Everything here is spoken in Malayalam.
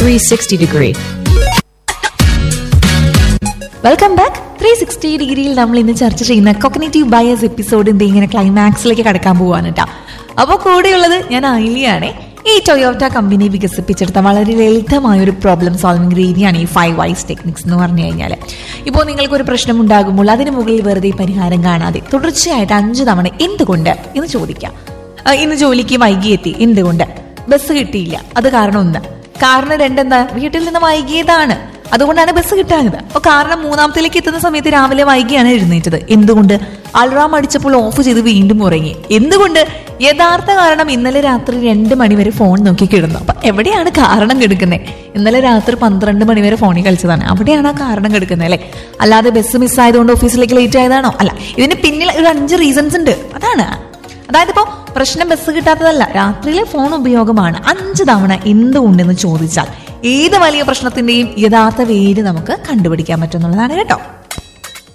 360 degree. Welcome back three sixty ഡിഗ്രിയിൽ നമ്മൾ ഇന്ന് ചർച്ച ചെയ്യുന്ന കൊഗ്നേറ്റീവ് ബയസ് എപ്പിസോഡിന്റെ ഇങ്ങനെ ക്ലൈമാക്സിലേക്ക് കടക്കാൻ പോവാണ് കേട്ടോ അപ്പോൾ കൂടെയുള്ളത് ഞാൻ ആയിലിയാണ് ഈ ടൊയോട്ട കമ്പനി വികസിപ്പിച്ചെടുത്ത വളരെ ലളിതമായ ഒരു പ്രോബ്ലം സോൾവിംഗ് രീതിയാണ് ഈ ഫൈവ് വൈസ് ടെക്നിക്സ് എന്ന് പറഞ്ഞു കഴിഞ്ഞാൽ ഇപ്പോൾ നിങ്ങൾക്കൊരു പ്രശ്നം ഉണ്ടാകുമ്പോൾ അതിന് മുകളിൽ വെറുതെ പരിഹാരം കാണാതെ തുടർച്ചയായിട്ട് അഞ്ച് തവണ എന്തുകൊണ്ട് എന്ന് ചോദിക്കാം ആ, ഇന്ന് ജോലിക്ക് വൈകിയെത്തി എന്തുകൊണ്ട് ബസ് കിട്ടിയില്ല അത് കാരണം ഒന്ന് കാരണം രണ്ടെന്താ വീട്ടിൽ നിന്ന് വൈകിയതാണ് അതുകൊണ്ടാണ് ബസ് കിട്ടാഞ്ഞത് അപ്പൊ കാരണം മൂന്നാമത്തിലേക്ക് എത്തുന്ന സമയത്ത് രാവിലെ വൈകിയാണ് എഴുന്നേറ്റത് എന്തുകൊണ്ട് അൾറാം അടിച്ചപ്പോൾ ഓഫ് ചെയ്ത് വീണ്ടും ഉറങ്ങി എന്തുകൊണ്ട് യഥാർത്ഥ കാരണം ഇന്നലെ രാത്രി രണ്ട് മണിവരെ ഫോൺ നോക്കി കിടന്നു അപ്പൊ എവിടെയാണ് കാരണം കിടക്കുന്നത് ഇന്നലെ രാത്രി പന്ത്രണ്ട് മണിവരെ ഫോണിൽ കളിച്ചതാണ് അവിടെയാണ് ആ കാരണം കിടക്കുന്നത് അല്ലെ അല്ലാതെ ബസ് മിസ്സായതുകൊണ്ട് ഓഫീസിലേക്ക് ലേറ്റ് ആയതാണോ അല്ല ഇതിന് പിന്നിൽ ഒരു അഞ്ച് റീസൺസ് ഉണ്ട് അതാണ് അതായത് ഇപ്പോ പ്രശ്നം ബസ് കിട്ടാത്തതല്ല രാത്രിയിലെ ഫോൺ ഉപയോഗമാണ് അഞ്ച് തവണ എന്തുകൊണ്ടെന്ന് ചോദിച്ചാൽ ഏത് വലിയ പ്രശ്നത്തിന്റെയും യഥാർത്ഥ വേര് നമുക്ക് കണ്ടുപിടിക്കാൻ പറ്റും എന്നുള്ളതാണ് കേട്ടോ